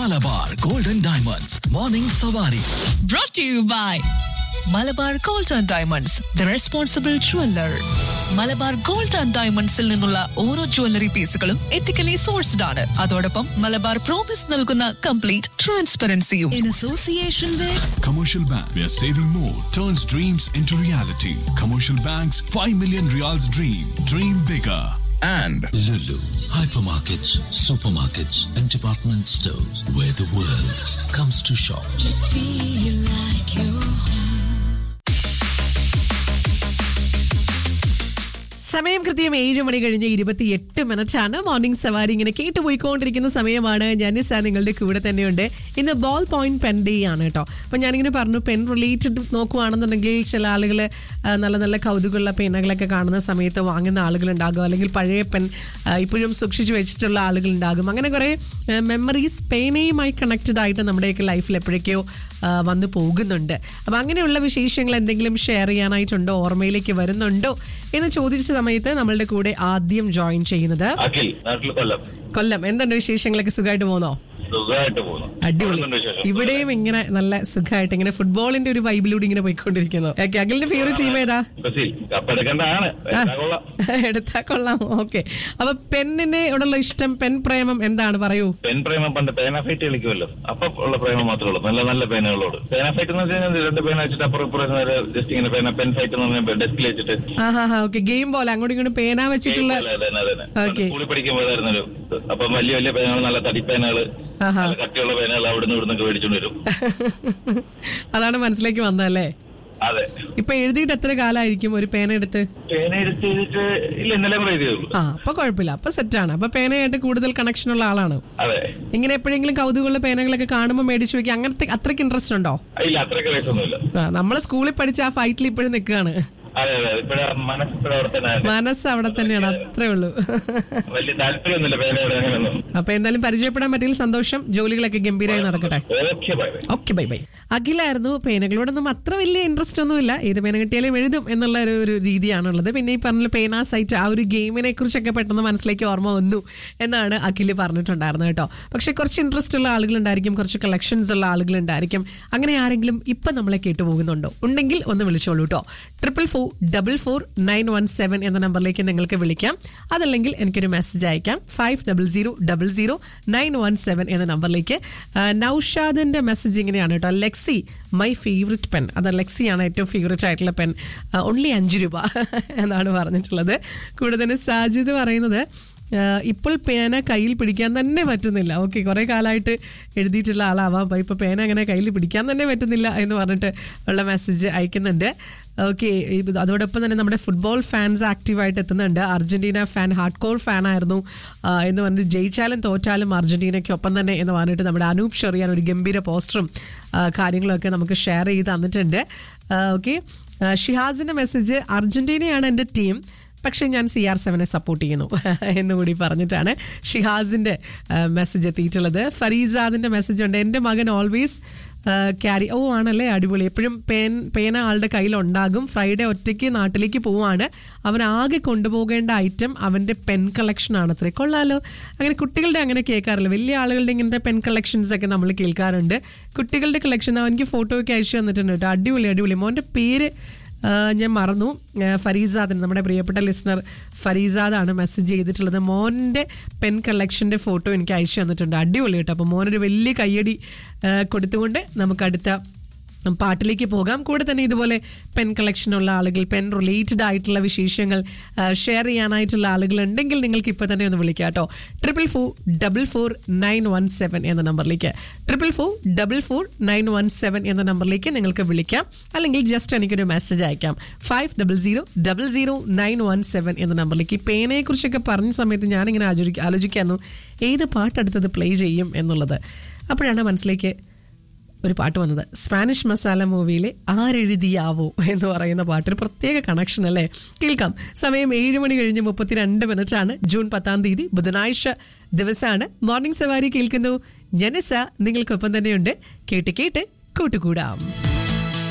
Malabar golden diamonds morning സവാരി brought to you by Malabar gold and diamonds the responsible jeweller Malabar gold and ഡയമണ്ട്സിൽ നിന്നുള്ള ഓരോ jewellery പീസുകളും ethically sourced ആണ് അതോടൊപ്പം മലബാർ പ്രോമിസ് നൽകുന്ന കംപ്ലീറ്റ് ട്രാൻസ്പെറൻസിയും in association with Commercial Bank, where saving more turns dreams into reality. Commercial Bank's 5 million reals dream. Dream bigger. and Lulu, hypermarkets, supermarkets, and department stores where the world comes to shop. സമയം കൃത്യം ഏഴ് മണി കഴിഞ്ഞ് ഇരുപത്തിയെട്ട് minute ആണ് morning സവാരി ഇങ്ങനെ കേട്ടുപോയിക്കൊണ്ടിരിക്കുന്ന സമയമാണ് ജനിസ നിങ്ങളുടെ കൂടെ തന്നെയുണ്ട് ഇന്ന് ബോൾ പോയിന്റ് പെൻ ഡേ ആണ് കേട്ടോ അപ്പം ഞാനിങ്ങനെ പറഞ്ഞു പെൻ റിലേറ്റഡ് നോക്കുവാണെന്നുണ്ടെങ്കിൽ ചില ആളുകൾ നല്ല നല്ല കൗതുകമുള്ള പെന്നുകളൊക്കെ കാണുന്ന സമയത്ത് വാങ്ങുന്ന ആളുകളുണ്ടാകും അല്ലെങ്കിൽ പഴയ പെൻ ആ, ഇപ്പോഴും സൂക്ഷിച്ചു വെച്ചിട്ടുള്ള ആളുകളുണ്ടാകും അങ്ങനെ കുറേ മെമ്മറീസ് പേനയുമായി കണക്റ്റഡ് ആയിട്ട് നമ്മുടെയൊക്കെ ലൈഫിൽ എപ്പോഴൊക്കെയോ ആ, വന്നു പോകുന്നുണ്ട് അപ്പം അങ്ങനെയുള്ള വിശേഷങ്ങൾ എന്തെങ്കിലും ഷെയർ ചെയ്യാനായിട്ടുണ്ടോ ഓർമ്മയിലേക്ക് വരുന്നുണ്ടോ എന്ന് ചോദിച്ച സമയത്ത് നമ്മളുടെ കൂടെ ആദ്യം ജോയിൻ ചെയ്യുന്നത് അഖിൽ നാട്ടിൽ കൊല്ലം കൊല്ലം എന്തുണ്ട് വിശേഷങ്ങളൊക്കെ സുഖമായിട്ട് പോകുന്നോ സുഖമായിട്ട് പോകുന്നു അടിപൊളി എന്തുണ്ട് വിശേഷം? ഇവിടെയും ഇങ്ങനെ നല്ല സുഖമായിട്ട് ഇങ്ങനെ ഫുട്ബോളിന്റെ ഒരു വൈബിലൂടെ ഇങ്ങനെ പോയിക്കൊണ്ടിരിക്കുന്നു ഓക്കെ അഖിലിന്റെ ഫേവറേറ്റ് ടീം ഏതാ ബ്രസീൽ കപ്പെടുക്കേണ്ടതാണ് ആ. കൊള്ളാം എടുത്താ കൊള്ളാം ഓക്കെ അപ്പൊ പെന്നിനെ ഉള്ള ഇഷ്ടം പെൻ പ്രേമം എന്താണ് പറയൂ പെൻ പ്രേമം പണ്ട് പേന ഫൈറ്റ് കളിക്കുമല്ലോ അപ്പൊ ഉള്ള പ്രേമം മാത്രമേ ഉള്ളൂ നല്ല നല്ല പേനകളോട് പേന ഫൈറ്റ് എന്ന് വെച്ചാൽ രണ്ട് പേന വെച്ചിട്ട് അപ്പുറം ഇപ്പുറം ജസ്റ്റ് ഇങ്ങനെ പേന പെൻ ഫൈറ്റ് എന്ന് പറഞ്ഞാൽ ഡെസ്കിൽ വെച്ചിട്ട് ആ ഹാ ഹാ ഓക്കെ ഗെയിം പോലെ അങ്ങോട്ടും ഇങ്ങോട്ടും പേന വെച്ചിട്ടുള്ള അതെ, അതെ, അതെ. പണ്ട് Okay. സ്കൂളിൽ പഠിക്കുമ്പോഴായിരുന്നല്ലോ അപ്പം വലിയ വലിയ പേനകൾ നല്ല തടിപ്പേനകള് ആഹാ. നല്ല കട്ടിയുള്ള പേനകൾ അവിടുന്ന് ഇവിടുന്ന് മേടിച്ചോണ്ട് വരും അതാണ് മനസ്സിലേക്ക് വന്നതല്ലേ അതെ ഇപ്പൊ എഴുതിയിട്ട് എത്ര കാലമായിരിക്കും ഒരു പേന എടുത്ത് പേന എടുത്ത് ചെയ്തിട്ട് ഇല്ല ഇന്നലെ കൂടെ എഴുതിയേ ഉള്ളൂ ആ അപ്പൊ കുഴപ്പമില്ല അപ്പൊ സെറ്റാണ് അപ്പൊ പേനയായിട്ട് കൂടുതൽ കണക്ഷൻ ഉള്ള ആളാണ് അതെ ഇങ്ങനെ എപ്പോഴെങ്കിലും കൗതുകമുള്ള പേനകളൊക്കെ കാണുമ്പോൾ മേടിച്ചു വെക്കുക അങ്ങനത്തെ അത്രയ്ക്ക് ഇൻട്രസ്റ്റ് ഉണ്ടോ ഇല്ല അത്രയ്ക്ക് വയസ്സൊന്നുമില്ല ആ നമ്മള് സ്കൂളിൽ പഠിച്ച ആ ഫൈറ്റിൽ ഇപ്പോഴും നിൽക്കുകയാണ് അതെ അതെ ഇപ്പഴ മനസ്സിപ്പഴ അവിടെ തന്നെ മനസ്സ് അവിടെ തന്നെയാണ് അത്രേ ഉള്ളൂ വലിയ താല്പര്യമൊന്നുമില്ല പേനയുടെ അങ്ങനെയൊന്നും അപ്പൊ എന്തായാലും പരിചയപ്പെടാൻ പറ്റിയ സന്തോഷം ജോലികളൊക്കെ ഗംഭീരമായി നടക്കട്ടെ okay bye bye okay bye bye അഖിലായിരുന്നു പേനകളോടൊന്നും അത്ര വലിയ ഇൻട്രസ്റ്റ് ഒന്നുമില്ല ഏത് പേന കിട്ടിയാലും എഴുതും എന്നുള്ള ഒരു ഒരു രീതിയാണുള്ളത് പിന്നെ ഈ പറഞ്ഞ പേന സൈറ്റ് ആ ഒരു ഗെയിമിനെ കുറിച്ചൊക്കെ പെട്ടെന്ന് മനസ്സിലേക്ക് ഓർമ്മ വന്നു എന്നാണ് അഖിൽ പറഞ്ഞിട്ടുണ്ടായിരുന്നത് കേട്ടോ പക്ഷെ കുറച്ച് ഇൻട്രസ്റ്റ് ഉള്ള ആളുകളുണ്ടായിരിക്കും കുറച്ച് കളക്ഷൻസ് ഉള്ള ആളുകളുണ്ടായിരിക്കും അങ്ങനെ ആരെങ്കിലും ഇപ്പം നമ്മളെ കേട്ടുപോകുന്നുണ്ടോ ഉണ്ടെങ്കിൽ ഒന്ന് വിളിച്ചോളൂ കേട്ടോ triple four double four nine one seven എന്ന നമ്പറിലേക്ക് നിങ്ങൾക്ക് വിളിക്കാം അതല്ലെങ്കിൽ എനിക്കൊരു മെസ്സേജ് അയക്കാം five double zero double zero nine one seven എന്ന നമ്പറിലേക്ക് ആ, നൗഷാദിന്റെ മെസ്സേജ് ഇങ്ങനെയാണ് കേട്ടോ ലെക്സി മൈ ഫേവററ്റ് പെൻ അത് ലെക്സിയാണ് ഏറ്റവും ഫേവററ്റ് ആയിട്ടുള്ള പെൻ ഓൺലി അഞ്ച് രൂപ എന്നാണ് പറഞ്ഞിട്ടുള്ളത് കൂടുതൽ സാജിദ് പറയുന്നത് ആ, ഇപ്പോൾ പേന കയ്യിൽ പിടിക്കാൻ തന്നെ പറ്റുന്നില്ല ഓക്കെ കുറേ കാലമായിട്ട് എഴുതിയിട്ടുള്ള ആളാവാം അപ്പോൾ ഇപ്പോൾ പേന അങ്ങനെ കയ്യിൽ പിടിക്കാൻ തന്നെ പറ്റുന്നില്ല എന്ന് പറഞ്ഞിട്ട് ഉള്ള മെസ്സേജ് അയക്കുന്നുണ്ട് ഓക്കെ അതോടൊപ്പം തന്നെ നമ്മുടെ ഫുട്ബോൾ ഫാൻസ് ആക്റ്റീവായിട്ട് എത്തുന്നുണ്ട് Argentina fan hardcore fan ആയിരുന്നു ആ, എന്ന് പറഞ്ഞിട്ട് ജയിച്ചാലും തോറ്റാലും അർജന്റീനയ്ക്കൊപ്പം തന്നെ എന്ന് പറഞ്ഞിട്ട് നമ്മുടെ അനൂപ് ഷെറിയാൻ ഒരു ഗംഭീര പോസ്റ്ററും ആ, കാര്യങ്ങളൊക്കെ നമുക്ക് ഷെയർ ചെയ്ത് തന്നിട്ടുണ്ട് ഓക്കെ ഷിഹാസിന്റെ മെസ്സേജ് അർജന്റീനയാണ് എൻ്റെ ടീം പക്ഷെ ഞാൻ സി ആർ സെവനെ സപ്പോർട്ട് ചെയ്യുന്നു എന്നുകൂടി പറഞ്ഞിട്ടാണ് ഷിഹാസിന്റെ മെസ്സേജ് എത്തിയിട്ടുള്ളത് ഫരീസാദിന്റെ മെസ്സേജ് ഉണ്ട് എൻ്റെ മകൻ ഓൾവേസ് ക്യാരി ഓ ആണല്ലേ അടിപൊളി എപ്പോഴും പേൻ പേന ആളുടെ കയ്യിലുണ്ടാകും ഫ്രൈഡേ ഒറ്റയ്ക്ക് നാട്ടിലേക്ക് പോവാണ് അവൻ ആകെ കൊണ്ടുപോകേണ്ട ഐറ്റം അവൻ്റെ പെൻ കളക്ഷൻ ആണ് അത്രേ കൊള്ളാലോ അങ്ങനെ കുട്ടികളുടെ അങ്ങനെ കേൾക്കാറില്ല വലിയ ആളുകളുടെ ഇങ്ങനത്തെ പെൻ കളക്ഷൻസ് ഒക്കെ നമ്മൾ കേൾക്കാറുണ്ട് കുട്ടികളുടെ കളക്ഷൻ അവനിക്ക് ഫോട്ടോ ഒക്കെ അയച്ചു തന്നിട്ടുണ്ട് കേട്ടോ അടിപൊളി അടിപൊളി മോൻ്റെ പേര് ആ, ഞാൻ മറന്നു ആ, ഫരീസാദിന് നമ്മുടെ പ്രിയപ്പെട്ട ലിസണർ ഫരീസാദാണ് മെസ്സേജ് ചെയ്തിട്ടുള്ളത് മോൻ്റെ പെൻ കളക്ഷൻ്റെ ഫോട്ടോ എനിക്ക് അയച്ചു തന്നിട്ടുണ്ട് അടിപൊളി കേട്ടോ അപ്പോൾ മോനൊരു വലിയ കയ്യടി ആ, കൊടുത്തുകൊണ്ട് നമുക്ക് അടുത്ത പാട്ടിലേക്ക് പോകാം കൂടെ തന്നെ ഇതുപോലെ പെൻ കളക്ഷൻ ഉള്ള ആളുകൾ പെൻ റിലേറ്റഡ് ആയിട്ടുള്ള വിശേഷങ്ങൾ ഷെയർ ചെയ്യാനായിട്ടുള്ള ആളുകൾ ഉണ്ടെങ്കിൽ നിങ്ങൾക്ക് ഇപ്പോൾ തന്നെ ഒന്ന് വിളിക്കാം കേട്ടോ triple four double four nine one seven എന്ന നമ്പറിലേക്ക് triple four double four nine one seven എന്ന നമ്പറിലേക്ക് നിങ്ങൾക്ക് വിളിക്കാം അല്ലെങ്കിൽ ജസ്റ്റ് എനിക്കൊരു മെസ്സേജ് അയക്കാം five double zero double zero nine one seven എന്ന നമ്പറിലേക്ക് ഈ പേനയെ കുറിച്ചൊക്കെ പറഞ്ഞ സമയത്ത് ഞാനിങ്ങനെ ആലോചിക്ക ആലോചിക്കായിരുന്നു ഏത് പാട്ടെടുത്തത് പ്ലേ ചെയ്യും എന്നുള്ളത് അപ്പോഴാണ് മനസ്സിലേക്ക് ഒരു പാട്ട് വന്നത് സ്പാനിഷ് മസാല മൂവിയിലെ ആരെഴുതിയാവോ എന്ന് പറയുന്ന പാട്ട് ഒരു പ്രത്യേക കണക്ഷൻ അല്ലേ കേൾക്കാം സമയം ഏഴ് മണി കഴിഞ്ഞ് മുപ്പത്തിരണ്ട് മിനിറ്റ് ആണ് ജൂൺ പത്താം തീയതി ബുധനാഴ്ച ദിവസമാണ് മോർണിംഗ് സവാരി കേൾക്കുന്നു ജനസ നിങ്ങൾക്കൊപ്പം തന്നെയുണ്ട് കേട്ട് കേട്ട് കൂട്ടുകൂടാം